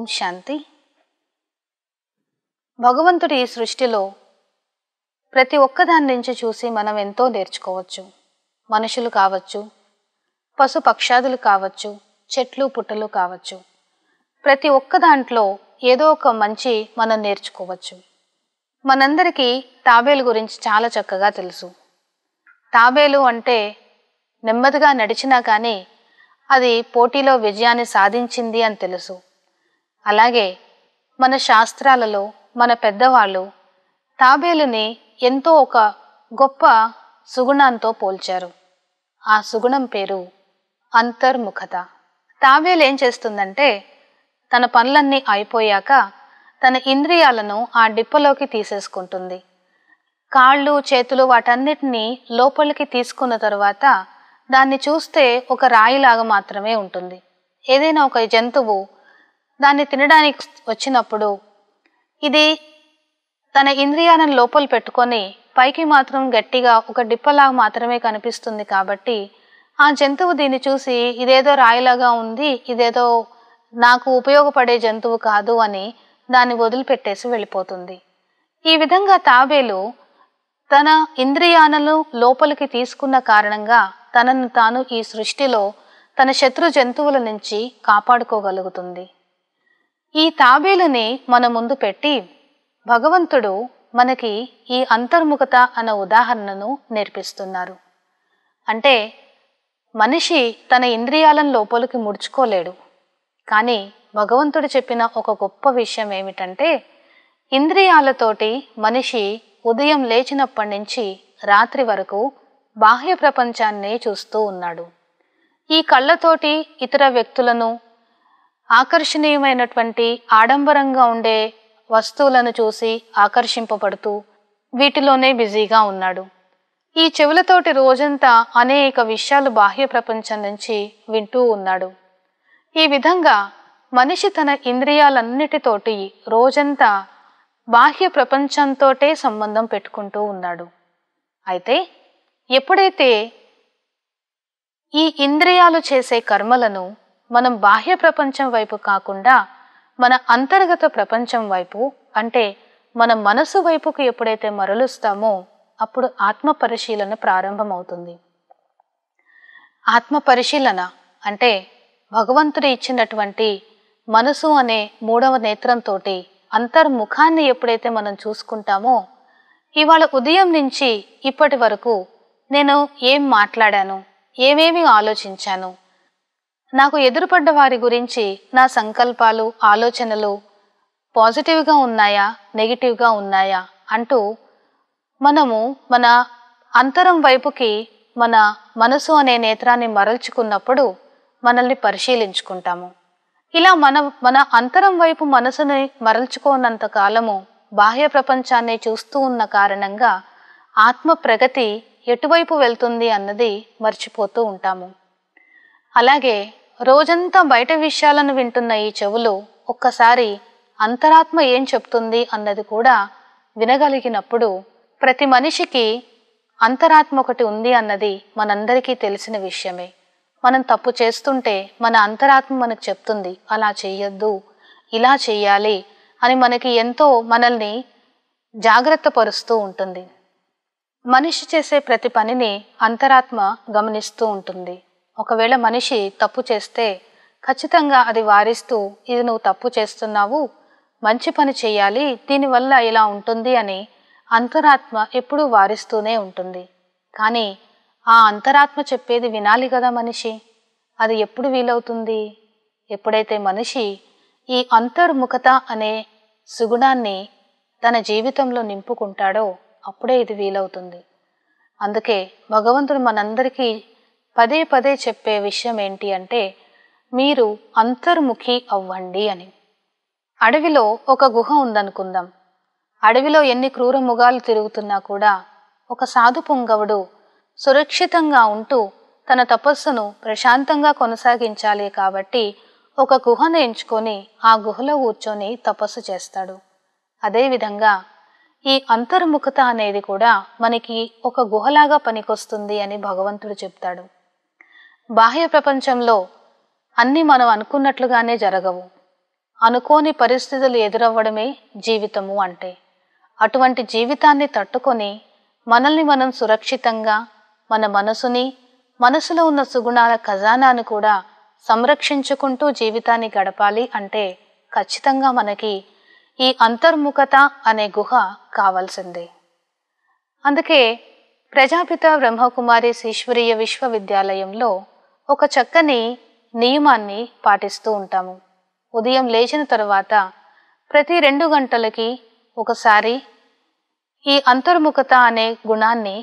ఓం శాంతి భగవంతుడి ఈ సృష్టిలో ప్రతి ఒక్కదాని నుంచి చూసి మనం ఎంతో నేర్చుకోవచ్చు మనుషులు కావచ్చు పశు పక్షాదులు కావచ్చు చెట్లు పుట్టలు కావచ్చు ప్రతి ఒక్క దాంట్లో ఏదో ఒక మంచి మనం నేర్చుకోవచ్చు మనందరికీ తాబేలు గురించి చాలా చక్కగా తెలుసు తాబేలు అంటే నెమ్మదిగా నడిచినా కానీ అది పోటీలో విజయాన్ని సాధించింది అని తెలుసు అలాగే మన శాస్త్రాలలో మన పెద్దవాళ్ళు తాబేలుని ఎంతో ఒక గొప్ప సుగుణంతో పోల్చారు ఆ సుగుణం పేరు అంతర్ముఖత తాబేలు ఏం చేస్తుందంటే తన పనులన్నీ అయిపోయాక తన ఇంద్రియాలను ఆ డిప్పలోకి తీసేసుకుంటుంది కాళ్ళు చేతులు వాటన్నిటినీ లోపలికి తీసుకున్న తరువాత దాన్ని చూస్తే ఒక రాయిలాగా మాత్రమే ఉంటుంది ఏదైనా ఒక జంతువు దాన్ని తినడానికి వచ్చినప్పుడు ఇది తన ఇంద్రియాలను లోపల పెట్టుకొని పైకి మాత్రం గట్టిగా ఒక డిప్పలాగా మాత్రమే కనిపిస్తుంది కాబట్టి ఆ జంతువు దీన్ని చూసి ఇదేదో రాయిలాగా ఉంది ఇదేదో నాకు ఉపయోగపడే జంతువు కాదు అని దాన్ని వదిలిపెట్టేసి వెళ్ళిపోతుంది ఈ విధంగా తాబేలు తన ఇంద్రియాలను లోపలికి తీసుకున్న కారణంగా తనను తాను ఈ సృష్టిలో తన శత్రు జంతువుల నుంచి కాపాడుకోగలుగుతుంది ఈ తాబేలుని మన ముందు పెట్టి భగవంతుడు మనకి ఈ అంతర్ముఖత అన్న ఉదాహరణను నేర్పిస్తున్నారు అంటే మనిషి తన ఇంద్రియాలను లోపలికి ముడుచుకోలేడు కానీ భగవంతుడు చెప్పిన ఒక గొప్ప విషయం ఏమిటంటే ఇంద్రియాలతోటి మనిషి ఉదయం లేచినప్పటి నుంచి రాత్రి వరకు బాహ్య ప్రపంచాన్ని చూస్తూ ఉన్నాడు ఈ కళ్ళతోటి ఇతర వ్యక్తులను ఆకర్షణీయమైనటువంటి ఆడంబరంగా ఉండే వస్తువులను చూసి ఆకర్షింపబడుతూ వీటిలోనే బిజీగా ఉన్నాడు ఈ చెవులతోటి రోజంతా అనేక విషయాలు బాహ్య ప్రపంచం నుంచి వింటూ ఉన్నాడు ఈ విధంగా మనిషి తన ఇంద్రియాలన్నిటితోటి రోజంతా బాహ్య ప్రపంచంతోటే సంబంధం పెట్టుకుంటూ ఉన్నాడు అయితే ఎప్పుడైతే ఈ ఇంద్రియాలు చేసే కర్మలను మనం బాహ్య ప్రపంచం వైపు కాకుండా మన అంతర్గత ప్రపంచం వైపు అంటే మన మనసు వైపుకు ఎప్పుడైతే మరలుస్తామో అప్పుడు ఆత్మ పరిశీలన ప్రారంభమవుతుంది ఆత్మ పరిశీలన అంటే భగవంతుడు ఇచ్చినటువంటి మనసు అనే మూడవ నేత్రంతో అంతర్ముఖాన్ని ఎప్పుడైతే మనం చూసుకుంటామో ఇవాళ ఉదయం నుంచి ఇప్పటి వరకు నేను ఏం మాట్లాడాను ఏమేమి ఆలోచించాను నాకు ఎదురుపడ్డ వారి గురించి నా సంకల్పాలు ఆలోచనలు పాజిటివ్గా ఉన్నాయా నెగిటివ్గా ఉన్నాయా అంటూ మనము మన అంతరం వైపుకి మన మనసు అనే నేత్రాన్ని మరల్చుకున్నప్పుడు మనల్ని పరిశీలించుకుంటాము ఇలా మన మన అంతరం వైపు మనసుని మరల్చుకోనంత కాలము బాహ్య ప్రపంచాన్ని చూస్తూ ఉన్న కారణంగా ఆత్మ ప్రగతి ఎటువైపు వెళ్తుంది అన్నది మర్చిపోతూ ఉంటాము అలాగే రోజంతా బయట విషయాలను వింటున్న ఈ చెవులు ఒక్కసారి అంతరాత్మ ఏం చెప్తుంది అన్నది కూడా వినగలిగినప్పుడు ప్రతి మనిషికి అంతరాత్మ ఒకటి ఉంది అన్నది మనందరికీ తెలిసిన విషయమే మనం తప్పు చేస్తుంటే మన అంతరాత్మ మనకు చెప్తుంది అలా చెయ్యొద్దు ఇలా చెయ్యాలి అని మనకి ఎంతో మనల్ని జాగ్రత్త పరుస్తూ ఉంటుంది మనిషి చేసే ప్రతి పనిని అంతరాత్మ గమనిస్తూ ఉంటుంది ఒకవేళ మనిషి తప్పు చేస్తే ఖచ్చితంగా అది వారిస్తూ ఇది నువ్వు తప్పు చేస్తున్నావు మంచి పని చేయాలి దీనివల్ల ఇలా ఉంటుంది అని అంతరాత్మ ఎప్పుడూ వారిస్తూనే ఉంటుంది కానీ ఆ అంతరాత్మ చెప్పేది వినాలి కదా మనిషి అది ఎప్పుడు వీలవుతుంది ఎప్పుడైతే మనిషి ఈ అంతర్ముఖత అనే సుగుణాన్ని తన జీవితంలో నింపుకుంటాడో అప్పుడే ఇది వీలవుతుంది అందుకే భగవంతుడు మనందరికీ పదే పదే చెప్పే విషయం ఏంటి అంటే మీరు అంతర్ముఖి అవ్వండి అని అడవిలో ఒక గుహ ఉందనుకుందాం అడవిలో ఎన్ని క్రూర ముగాలు తిరుగుతున్నా కూడా ఒక సాధు పుంగవుడు సురక్షితంగా ఉంటూ తన తపస్సును ప్రశాంతంగా కొనసాగించాలి కాబట్టి ఒక గుహను ఎంచుకొని ఆ గుహలో కూర్చొని తపస్సు చేస్తాడు అదేవిధంగా ఈ అంతర్ముఖత అనేది కూడా మనకి ఒక గుహలాగా పనికొస్తుంది అని భగవంతుడు చెప్తాడు బాహ్య ప్రపంచంలో అన్నీ మనం అనుకున్నట్లుగానే జరగవు అనుకోని పరిస్థితులు ఎదురవ్వడమే జీవితము అంటే అటువంటి జీవితాన్ని తట్టుకొని మనల్ని మనం సురక్షితంగా మన మనసుని మనసులో ఉన్న సుగుణాల ఖజానాను కూడా సంరక్షించుకుంటూ జీవితాన్ని గడపాలి అంటే ఖచ్చితంగా మనకి ఈ అంతర్ముఖత అనే గుహ కావాల్సిందే అందుకే ప్రజాపిత బ్రహ్మకుమారి ఈశ్వరీయ విశ్వవిద్యాలయంలో ఒక చక్కని నియమాన్ని పాటిస్తూ ఉంటాము ఉదయం లేచిన తరువాత ప్రతి రెండు గంటలకి ఒకసారి ఈ అంతర్ముఖత అనే గుణాన్ని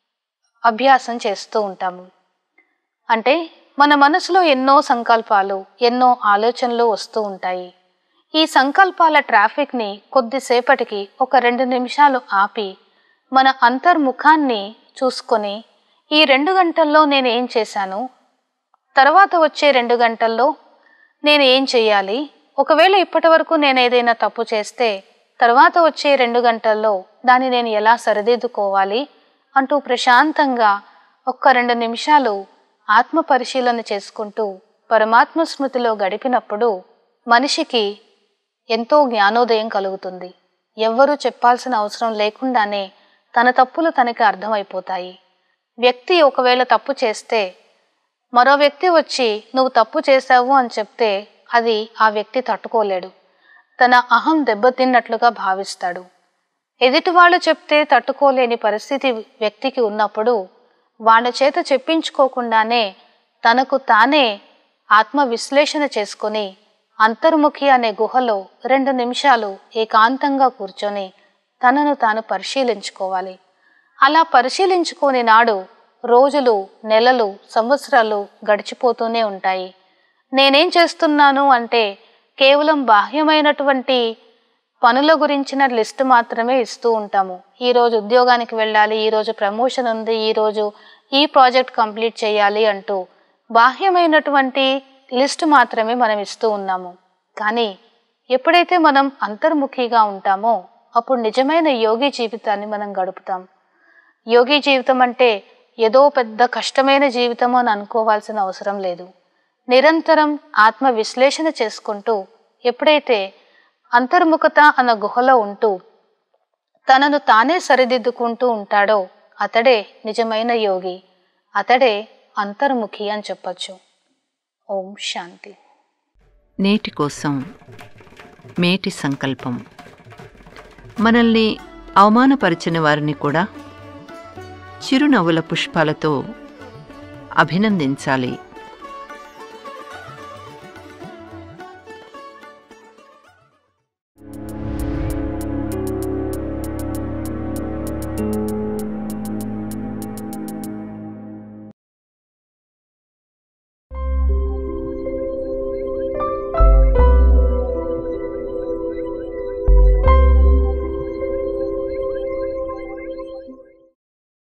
అభ్యాసం చేస్తూ ఉంటాము అంటే మన మనసులో ఎన్నో సంకల్పాలు ఎన్నో ఆలోచనలు వస్తూ ఉంటాయి ఈ సంకల్పాల ట్రాఫిక్ని కొద్దిసేపటికి ఒక రెండు నిమిషాలు ఆపి మన అంతర్ముఖాన్ని చూసుకొని ఈ రెండు గంటల్లో నేను ఏం చేశాను తర్వాత వచ్చే రెండు గంటల్లో నేను ఏం చేయాలి ఒకవేళ ఇప్పటి వరకు నేను ఏదైనా తప్పు చేస్తే తర్వాత వచ్చే రెండు గంటల్లో దాన్ని నేను ఎలా సరిదిద్దుకోవాలి అంటూ ప్రశాంతంగా ఒక్క రెండు నిమిషాలు ఆత్మ పరిశీలన చేసుకుంటూ పరమాత్మ స్మృతిలో గడిపినప్పుడు మనిషికి ఎంతో జ్ఞానోదయం కలుగుతుంది ఎవ్వరూ చెప్పాల్సిన అవసరం లేకుండానే తన తప్పులు తనకి అర్థమైపోతాయి వ్యక్తి ఒకవేళ తప్పు చేస్తే మరో వ్యక్తి వచ్చి నువ్వు తప్పు చేశావు అని చెప్తే అది ఆ వ్యక్తి తట్టుకోలేడు తన అహం దెబ్బతిన్నట్లుగా భావిస్తాడు ఎదుటి వాళ్ళు చెప్తే తట్టుకోలేని పరిస్థితి వ్యక్తికి ఉన్నప్పుడు వాళ్ళ చేత చెప్పించుకోకుండానే తనకు తానే ఆత్మ విశ్లేషణ చేసుకొని అంతర్ముఖి అనే గుహలో రెండు నిమిషాలు ఏకాంతంగా కూర్చొని తనను తాను పరిశీలించుకోవాలి అలా పరిశీలించుకోని నాడు రోజులు నెలలు సంవత్సరాలు గడిచిపోతూనే ఉంటాయి నేనేం చేస్తున్నాను అంటే కేవలం బాహ్యమైనటువంటి పనుల గురించిన లిస్ట్ మాత్రమే ఇస్తూ ఉంటాము ఈరోజు ఉద్యోగానికి వెళ్ళాలి ఈరోజు ప్రమోషన్ ఉంది ఈరోజు ఈ ప్రాజెక్ట్ కంప్లీట్ చేయాలి అంటూ బాహ్యమైనటువంటి లిస్ట్ మాత్రమే మనం ఇస్తూ ఉన్నాము కానీ ఎప్పుడైతే మనం అంతర్ముఖిగా ఉంటామో అప్పుడు నిజమైన యోగి జీవితాన్ని మనం గడుపుతాం యోగి జీవితం అంటే ఏదో పెద్ద కష్టమైన జీవితం అని అనుకోవాల్సిన అవసరం లేదు నిరంతరం ఆత్మ విశ్లేషణ చేసుకుంటూ ఎప్పుడైతే అంతర్ముఖత అన్న గుహలో ఉంటూ తనను తానే సరిదిద్దుకుంటూ ఉంటాడో అతడే నిజమైన యోగి అతడే అంతర్ముఖి అని చెప్పొచ్చు ఓం శాంతి నేటి కోసం మేటి సంకల్పం మనల్ని అవమానపరిచిన వారిని కూడా చిరునవ్వుల పుష్పాలతో అభినందించాలి